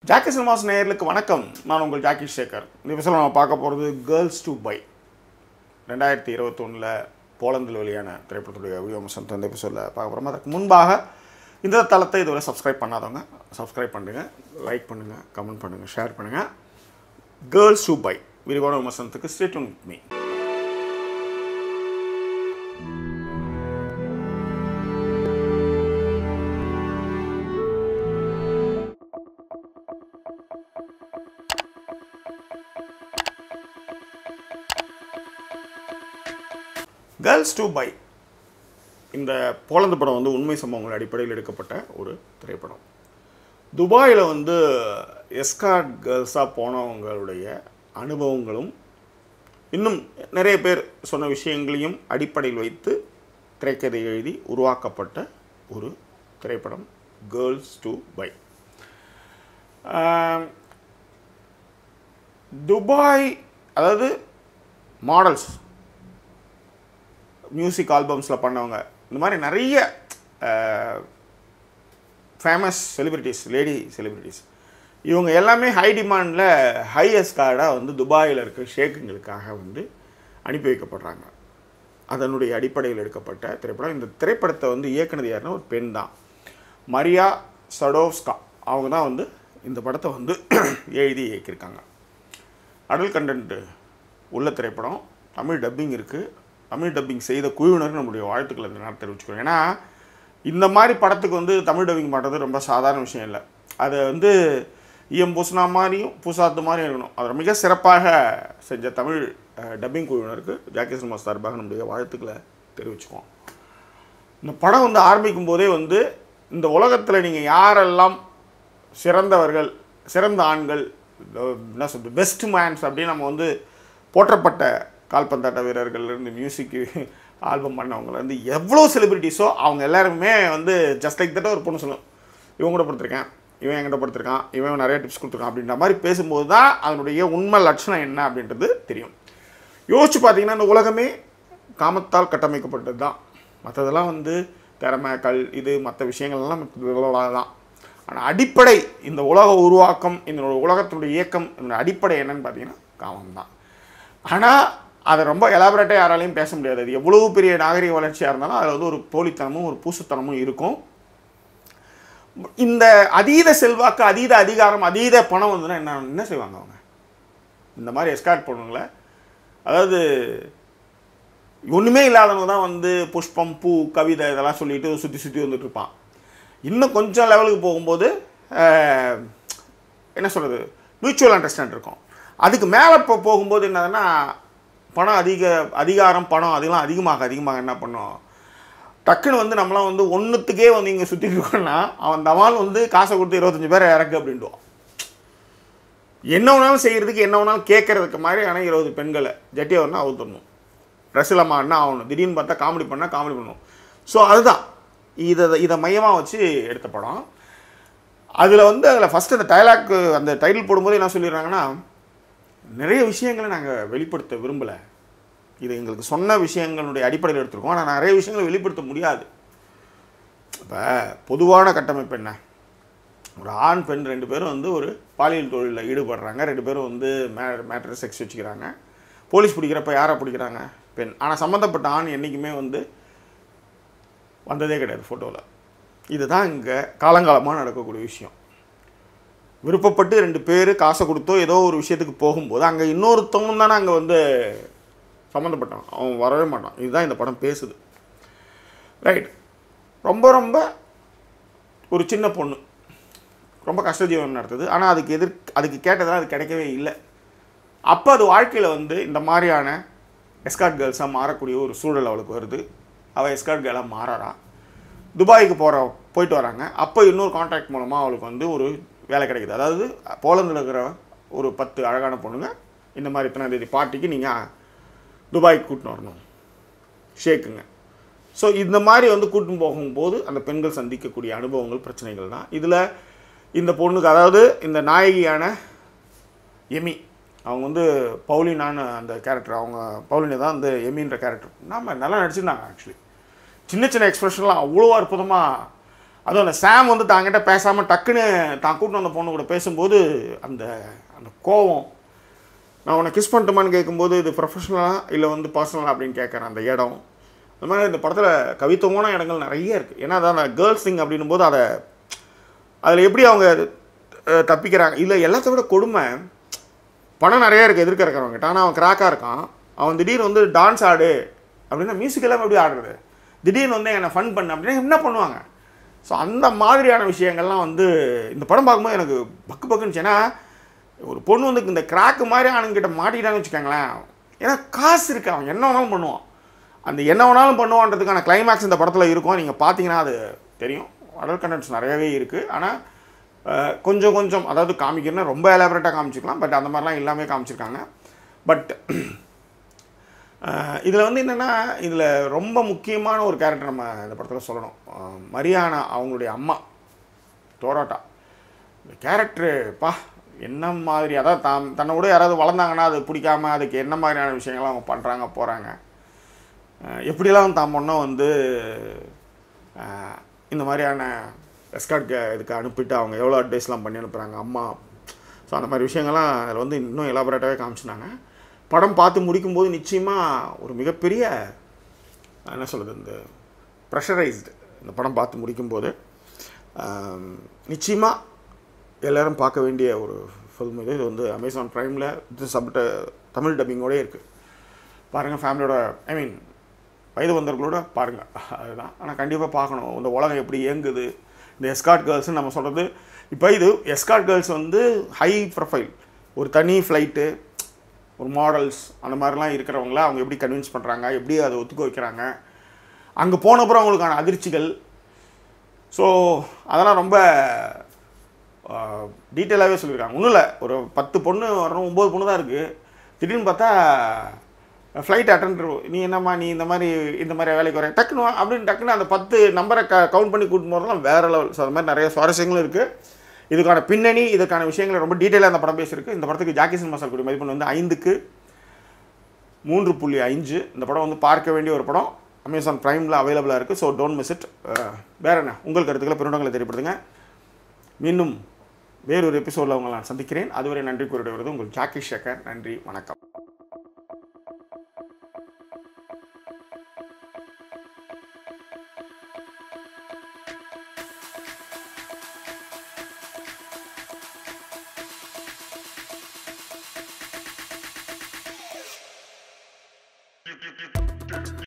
Jackie cinemas நேயர்களுக்கு வணக்கம் நான் உங்கள் ஜாக்கி சேகர் இந்த விஷயம் நம்ம பார்க்க போகிறது கேர்ள்ஸ் டு பை ரெண்டாயிரத்தி இருபத்தொன்னில் போலந்தில் வெளியான திரைப்படத்துடைய விமர்சனத்தை இந்த எபிசோடில் பார்க்க போகிறோம் அதற்கு முன்பாக இந்த தளத்தை இதுவரை சப்ஸ்கிரைப் பண்ணாதவங்க சப்ஸ்கிரைப் பண்ணுங்கள் லைக் பண்ணுங்கள் கமெண்ட் பண்ணுங்கள் ஷேர் பண்ணுங்கள் கேர்ள்ஸ் டு பை விரிவான விமர்சனத்துக்கு stayed with me girls to buy இந்த போலந்து படம் வந்து உண்மை சம்பவங்கள் அடிப்படையில் எடுக்கப்பட்ட ஒரு திரைப்படம் துபாயில் வந்து எஸ்கார்ட் கேர்ள்ஸாக போனவங்களுடைய அனுபவங்களும் இன்னும் நிறைய பேர் சொன்ன விஷயங்களையும் அடிப்படையில் வைத்து திரைக்கதை எழுதி உருவாக்கப்பட்ட ஒரு திரைப்படம் கேர்ள்ஸ் டு பை துபாய் அதாவது மாடல்ஸ் மியூசிக் ஆல்பம்ஸில் பண்ணவங்க இந்த மாதிரி நிறைய ஃபேமஸ் செலிபிரிட்டிஸ் லேடி செலிபிரிட்டிஸ் இவங்க எல்லாமே ஹை டிமாண்டில் ஹை எஸ்கார்டாக வந்து துபாயில் இருக்க ஷேக்குங்களுக்காக வந்து அனுப்பி வைக்கப்படுறாங்க அதனுடைய அடிப்படையில் எடுக்கப்பட்ட திரைப்படம் இந்த திரைப்படத்தை வந்து இயக்குனது யாருன்னா ஒரு பெண் தான் மரியா சடோவ்ஸ்கா அவங்க தான் வந்து இந்த படத்தை வந்து எழுதி இயக்கியிருக்காங்க அடல் கண்டென்ட் உள்ள திரைப்படம் தமிழ் டப்பிங் இருக்குது தமிழ் டப்பிங் செய்த குழுவினர் நம்முடைய வாழ்த்துக்களை இந்த நேரம் தெரிவிச்சுக்கிறோம் ஏன்னா இந்த மாதிரி படத்துக்கு வந்து தமிழ் டப்பிங் பண்ணுறது ரொம்ப சாதாரண விஷயம் இல்லை அதை வந்து ஈயம் பூசினா மாதிரியும் பூசாத்து மாதிரியும் இருக்கணும் அதை மிக சிறப்பாக செஞ்ச தமிழ் டப்பிங் குழுவினருக்கு ஜாக்கி சினிமா சார்பாக நம்முடைய வாழ்த்துக்களை தெரிவிச்சுக்குவோம் இந்த படம் வந்து ஆரம்பிக்கும் போதே வந்து இந்த உலகத்தில் நீங்கள் யாரெல்லாம் சிறந்தவர்கள் சிறந்த ஆண்கள் என்ன சொல்றது பெஸ்ட் மேன்ஸ் அப்படின்னு நம்ம வந்து போற்றப்பட்ட கால்பந்தாட்ட வீரர்கள்லேருந்து மியூசிக்கு ஆல்பம் பண்ணவங்கள வந்து எவ்வளோ செலிபிரிட்டிஸோ அவங்க எல்லாருமே வந்து ஜஸ்ட் லைக் தட்ட ஒரு பொண்ணு சொல்லும் இவன் கூட படுத்திருக்கேன் இவன் என்கிட்ட படுத்திருக்கான் இவன் நிறைய டிப்ஸ் கொடுத்துருக்கான் அப்படின்ற மாதிரி பேசும்போது தான் அதனுடைய உண்மை லட்சணம் என்ன அப்படின்றது தெரியும் யோசிச்சு பார்த்தீங்கன்னா இந்த உலகமே காமத்தால் கட்டமைக்கப்பட்டது தான் மற்றதெல்லாம் வந்து திறமை கல் இது மற்ற விஷயங்கள்லாம் தான் ஆனால் அடிப்படை இந்த உலக உருவாக்கம் இந்த உலகத்தினுடைய இயக்கம் இதனுடைய அடிப்படை என்னன்னு பார்த்தீங்கன்னா காமம் தான் ஆனால் அதை ரொம்ப எலாபரேட்டாக யாராலையும் பேச முடியாது அது எவ்வளோ பெரிய நாகரிக வளர்ச்சியாக இருந்தாலும் அதில் வந்து ஒரு போலித்தனமும் ஒரு பூசத்தனமும் இருக்கும் இந்த அதீத செல்வாக்கு அதீத அதிகாரம் அதீத பணம் வந்துன்னா என்ன என்ன செய்வாங்க அவங்க இந்த மாதிரி எஸ்கார்ட் பொண்ணுங்களை அதாவது ஒன்றுமே இல்லாதவங்க தான் வந்து புஷ்பம் பூ கவிதை இதெல்லாம் சொல்லிட்டு சுற்றி சுற்றி வந்துட்டு இருப்பான் இன்னும் கொஞ்சம் லெவலுக்கு போகும்போது என்ன சொல்கிறது மியூச்சுவல் அண்டர்ஸ்டாண்ட் இருக்கும் அதுக்கு மேலே இப்போ போகும்போது என்னதுன்னா பணம் அதிக அதிகாரம் பணம் அதெல்லாம் அதிகமாக அதிகமாக என்ன பண்ணும் டக்குன்னு வந்து நம்மளாம் வந்து ஒன்றுத்துக்கே வந்து இங்கே சுற்றிட்டு இருக்கோம்னா அவன் தவால் வந்து காசை கொடுத்து இருபத்தஞ்சி பேரை இறக்கு அப்படின்ட்டுவான் என்ன வேணாலும் செய்கிறதுக்கு என்ன வேணாலும் கேட்கறதுக்கு மாதிரி ஆனால் இருபது பெண்களை ஜட்டியை வரணும் அவுத்தரணும் ட்ரெஸ்ஸில் மாறினா ஆகணும் திடீர்னு பார்த்தா காமெடி பண்ணால் காமெடி பண்ணணும் ஸோ அதுதான் இதை இதை மையமாக வச்சு எடுத்த படம் அதில் வந்து அதில் ஃபஸ்ட்டு அந்த டைலாக் அந்த டைட்டில் போடும்போது என்ன சொல்லிடுறாங்கன்னா நிறைய விஷயங்களை நாங்கள் வெளிப்படுத்த விரும்பலை இது எங்களுக்கு சொன்ன விஷயங்களுடைய அடிப்படையில் எடுத்திருக்கோம் ஆனால் நிறைய விஷயங்களை வெளிப்படுத்த முடியாது இப்போ பொதுவான கட்டமைப்பு என்ன ஒரு ஆண் பெண் ரெண்டு பேரும் வந்து ஒரு பாலியல் தொழிலில் ஈடுபடுறாங்க ரெண்டு பேரும் வந்து மே மேட்ரு செக்ஸ் வச்சுக்கிறாங்க போலீஸ் பிடிக்கிறப்ப யாரை பிடிக்கிறாங்க பெண் ஆனால் சம்மந்தப்பட்ட ஆண் என்றைக்குமே வந்து வந்ததே கிடையாது ஃபோட்டோவில் இதுதான் இங்கே காலங்காலமாக நடக்கக்கூடிய விஷயம் விருப்பப்பட்டு ரெண்டு பேர் காசை கொடுத்தோ ஏதோ ஒரு விஷயத்துக்கு போகும்போது அங்கே இன்னொருத்தவங்க தானே அங்கே வந்து சம்மந்தப்பட்டான் அவன் வரவே மாட்டான் இதுதான் இந்த படம் பேசுது ரைட் ரொம்ப ரொம்ப ஒரு சின்ன பொண்ணு ரொம்ப கஷ்ட ஜீவனம் நடத்துது ஆனால் அதுக்கு எதிர் அதுக்கு கேட்டதெல்லாம் அது கிடைக்கவே இல்லை அப்போ அது வாழ்க்கையில் வந்து இந்த மாதிரியான எஸ்கார்ட் கேர்ள்ஸாக மாறக்கூடிய ஒரு சூழல் அவளுக்கு வருது அவள் எஸ்கார்ட் கேர்ளாக மாறாரா துபாய்க்கு போகிற போயிட்டு வராங்க அப்போ இன்னொரு கான்ட்ராக்ட் மூலமாக அவளுக்கு வந்து ஒரு வேலை கிடைக்குது அதாவது போலந்தில் இருக்கிற ஒரு பத்து அழகான பொண்ணுங்க இந்த மாதிரி இத்தனை தேதி பார்ட்டிக்கு நீங்கள் துபாய்க்கு கூட்டின்னு வரணும் ஷேக்குங்க ஸோ இந்த மாதிரி வந்து கூட்டின்னு போகும்போது அந்த பெண்கள் சந்திக்கக்கூடிய அனுபவங்கள் பிரச்சனைகள் தான் இதில் இந்த பொண்ணுக்கு அதாவது இந்த நாயகியான எமி அவங்க வந்து பவுலினான்னு அந்த கேரக்டர் அவங்க பவுலினா தான் அந்த எமின்ற கேரக்டர் நம்ம நல்லா நடிச்சிருந்தாங்க ஆக்சுவலி சின்ன சின்ன எக்ஸ்பிரஷன்லாம் அவ்வளோ அற்புதமாக அதுவும் அந்த சாம் வந்து தாங்கிட்ட பேசாமல் டக்குன்னு தான் கூட்டிட்டு வந்த பொண்ணு கூட பேசும்போது அந்த அந்த கோவம் நான் உன்னை கிஸ் பண்ணட்டுமான்னு கேட்கும்போது இது ப்ரொஃபஷனலாக இல்லை வந்து பர்சனலாக அப்படின்னு கேட்குறேன் அந்த இடம் இந்த மாதிரி இந்த படத்தில் கவித்துவமான இடங்கள் நிறைய இருக்குது ஏன்னா அதான் அந்த கேர்ள்ஸ் திங் அப்படின்னும் போது அதை அதில் எப்படி அவங்க அஹ், தப்பிக்கிறாங்க இல்லை எல்லாத்த விட கொடுமை பணம் நிறைய இருக்குது எதிர்க்க இருக்கிறவங்க ஆனால் அவன் கிராக்காக இருக்கான் அவன் திடீர்னு வந்து டான்ஸ் ஆடு அப்படின்னா மியூசிக் எல்லாம் எப்படி ஆடுறது திடீர்னு வந்து என்னை ஃபன் பண்ணு அப்படின்னா என்ன பண்ணுவாங்க ஸோ அந்த மாதிரியான விஷயங்கள்லாம் வந்து இந்த படம் பார்க்கும்போது எனக்கு பக்கு பக்குன்னு ஏன்னா ஒரு பொண்ணு வந்து இந்த கிராக்கு மாதிரி ஆணுங்கிட்ட மாட்டிக்கிட்டான்னு வச்சுக்கோங்களேன் ஏன்னா காசு இருக்கு அவன் என்ன வேணாலும் பண்ணுவான் அந்த என்ன வேணாலும் பண்ணுவான்றதுக்கான கிளைமேக்ஸ் இந்த படத்தில் இருக்கும் நீங்கள் பார்த்தீங்கன்னா அது தெரியும் அடல் கண்டென்ட்ஸ் நிறையவே இருக்குது ஆனால் கொஞ்சம் கொஞ்சம் அதாவது காமிக்கணும்னா ரொம்ப எலாபரேட்டாக காமிச்சிக்கலாம் பட் அந்த மாதிரிலாம் எல்லாமே காமிச்சிருக்காங்க பட் இதில் வந்து என்னென்னா இதில் ரொம்ப முக்கியமான ஒரு கேரக்டர் நம்ம இந்த படத்தில் சொல்லணும் அஹ் மரியானா அவங்களுடைய அம்மா தோராட்டா இந்த கேரக்டரு பா என்ன மாதிரி அதான் தான் தன்னை கூட யாராவது வளர்ந்தாங்கன்னா அது பிடிக்காம அதுக்கு என்ன மாதிரியான விஷயங்கள்லாம் அவங்க பண்ணுறாங்க போகிறாங்க எப்படிலாம் தான் பொண்ணை வந்து அஹ், இந்த மாதிரியான எஸ்கார்ட் இதுக்கு அனுப்பிட்டு அவங்க எவ்வளோ அட்வைஸ்லாம் பண்ணி அனுப்புகிறாங்க அம்மா ஸோ அந்த மாதிரி விஷயங்கள்லாம் அதில் வந்து இன்னும் எலாபரேட்டாகவே காமிச்சிருந்தாங்க படம் பார்த்து முடிக்கும்போது நிச்சயமாக ஒரு மிகப்பெரிய என்ன சொல்கிறது இந்த ப்ரெஷரைஸ்டு இந்த படம் பார்த்து முடிக்கும்போது நிச்சயமாக எல்லாரும் பார்க்க வேண்டிய ஒரு ஃபில்ம் இது இது வந்து அமேசான் ப்ரைமில் இது சப்ட தமிழ் டப்பிங்கோடே இருக்குது பாருங்கள் ஃபேமிலியோட ஐ மீன் வயது வந்தவர்களோட பாருங்கள் அதுதான் ஆனால் கண்டிப்பாக பார்க்கணும் இந்த உலகம் எப்படி இயங்குது இந்த எஸ்கார்ட் கேர்ள்ஸ்னு நம்ம சொல்கிறது இப்போ இது எஸ்கார்ட் கேர்ள்ஸ் வந்து ஹை ப்ரொஃபைல் ஒரு தனி ஃப்ளைட்டு ஒரு மாடல்ஸ் அந்த மாதிரிலாம் இருக்கிறவங்கள அவங்க எப்படி கன்வின்ஸ் பண்ணுறாங்க எப்படி அதை ஒத்துக்க வைக்கிறாங்க அங்கே போனப்புறம் அவங்களுக்கான அதிர்ச்சிகள் ஸோ அதெல்லாம் ரொம்ப டீட்டெயிலாகவே சொல்லியிருக்காங்க ஒன்றும் இல்லை ஒரு பத்து பொண்ணு வரணும் ஒம்பது பொண்ணு தான் இருக்குது திடீர்னு பார்த்தா ஃப்ளைட் அட்டெண்டர் நீ என்னம்மா நீ இந்த மாதிரி இந்த மாதிரி வேலைக்கு வர டக்குன்னு வா அப்படின்னு டக்குன்னு அந்த பத்து நம்பரை க கவுண்ட் பண்ணி கூட்டிட்டு போகிறதுலாம் வேறு லெவல் ஸோ அது மாதிரி நிறைய சுவாரஸ்யங்களும் இருக்குது இதுக்கான பின்னணி இதுக்கான விஷயங்களை ரொம்ப டீட்டெயிலாக அந்த படம் பேசியிருக்கு இந்த படத்துக்கு ஜாக்கி சினிமா கூடிய மதிப்பெண் வந்து ஐந்துக்கு மூன்று புள்ளி அஞ்சு இந்த படம் வந்து பார்க்க வேண்டிய ஒரு படம் அமேசான் ப்ரைமில் அவைலபிளாக இருக்குது ஸோ டோன்ட் மிஸ் இட் வேறு என்ன உங்கள் கருத்துக்களை பெருண்டங்களை தெரியப்படுத்துங்க மீண்டும் வேறொரு எபிசோடில் உங்களை நான் சந்திக்கிறேன் அதுவரை நன்றி கூறிடுவது உங்கள் ஜாக்கி ஷேகர் நன்றி வணக்கம்